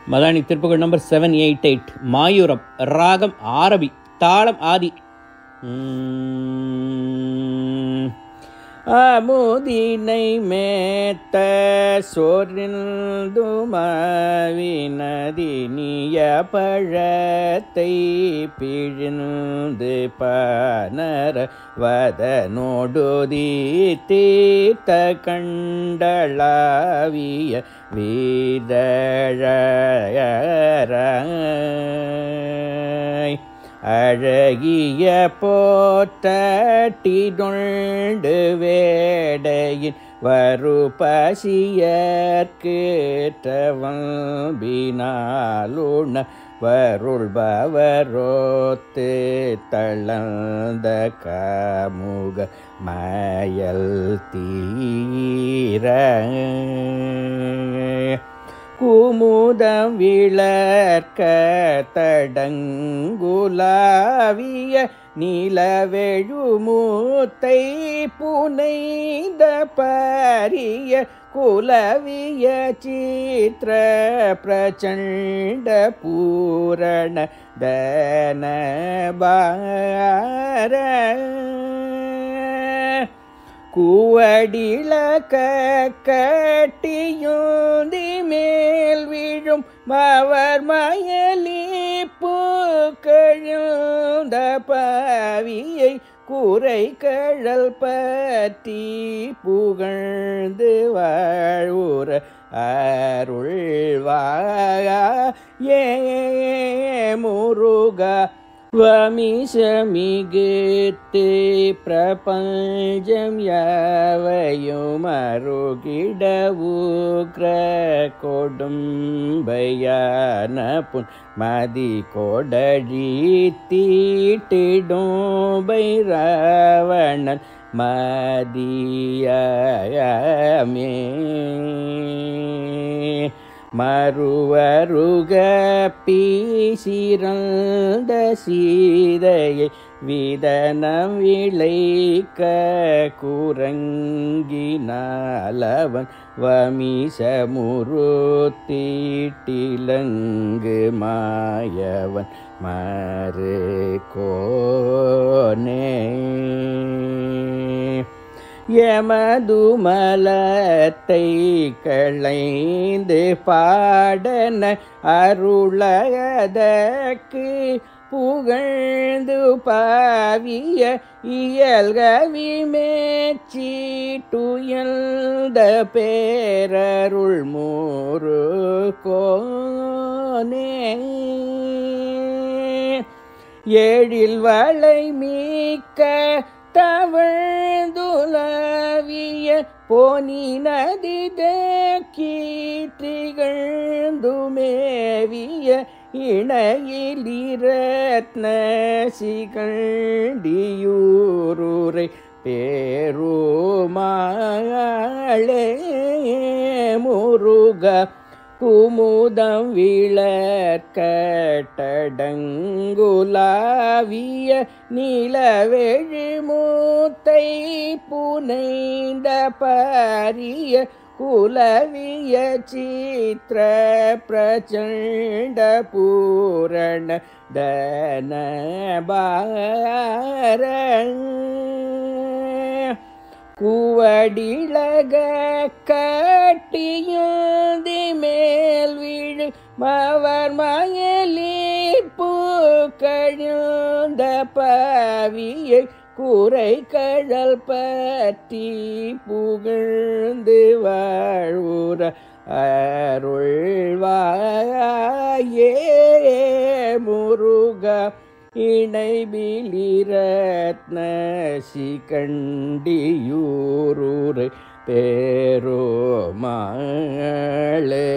Madani Thiruppugazh number seven eight eight Mayuram ராகம் ஆரபி தாளம் ஆதி உம். அமுதினை மேத்த சோர்ந்துமவினதினிய பழத்தை பிழிந்து பனர வதனோடுதி தீர்த்த கண்டளாவிய வீதழ அழகிய போற்றிடொண்டு வேடையின் வரு பசியற்கேற்றவம்பினாலுண வருள்பவரோத்து தளர்ந்த கமுக மயல் தீர குமுதம் விளர்க்க தடங்குலாவிய நிலவெழுமூத்தை புனைந்த பரிய குலவிய சித்திர பிரச்சண்ட பூரண தனபார கூவடில கட்டியுந்தி மேல் விழும் மவர் மயலி பூக்கழுந்த பாவியை குறை கழல் பற்றி புகழ்ந்து வாழ்வுற அருள்வாயா ஏ முருகா வமிஷமிகுத்து பிரபஞ்சம் யாவையும் அருகிடவுக்ர கொடும்பையான புன் மதி கொடழி தீட்டிடும் பைரவணன் மதியமே மறுவருக பீசிறந்த சீதையை விதனம் விளைக்க குரங்கினாலவன் வமிசமுருத்தீட்டிலங்கு மாயவன் மறு கோனே யமதுமலத்தை களைந்து பாடன அருளதற்கு புகழ்ந்து பாவிய இயல்கவி மேச்சீட்டுயல்த பேரருள் மூரு கோனே ஏழில் வளை மீக்க தவழ்ந்துலவிய போனி நதி கீர்த்திகழ்ந்துமேவிய இணையிலிரத்ன சிகண்டியூருரை பேருமாளே முருக குமுதம் விளக்கட்டடங்குலாவிய நிலவெழு மூத்தை புனைந்த பாரிய குலவிய சித்திர பிரச்சண்ட பூரண தனபார குவடிலக கட்டியுந்தி மேல் விழு மவர் மயலி பூக்கழுந்த பாவியை குறை கழல் பற்றி புகழ்ந்து வாழ்வுற அருள்வாயே முருகா இணைபிலிரத்ன சிகண்டியூருரை பேரோமாளே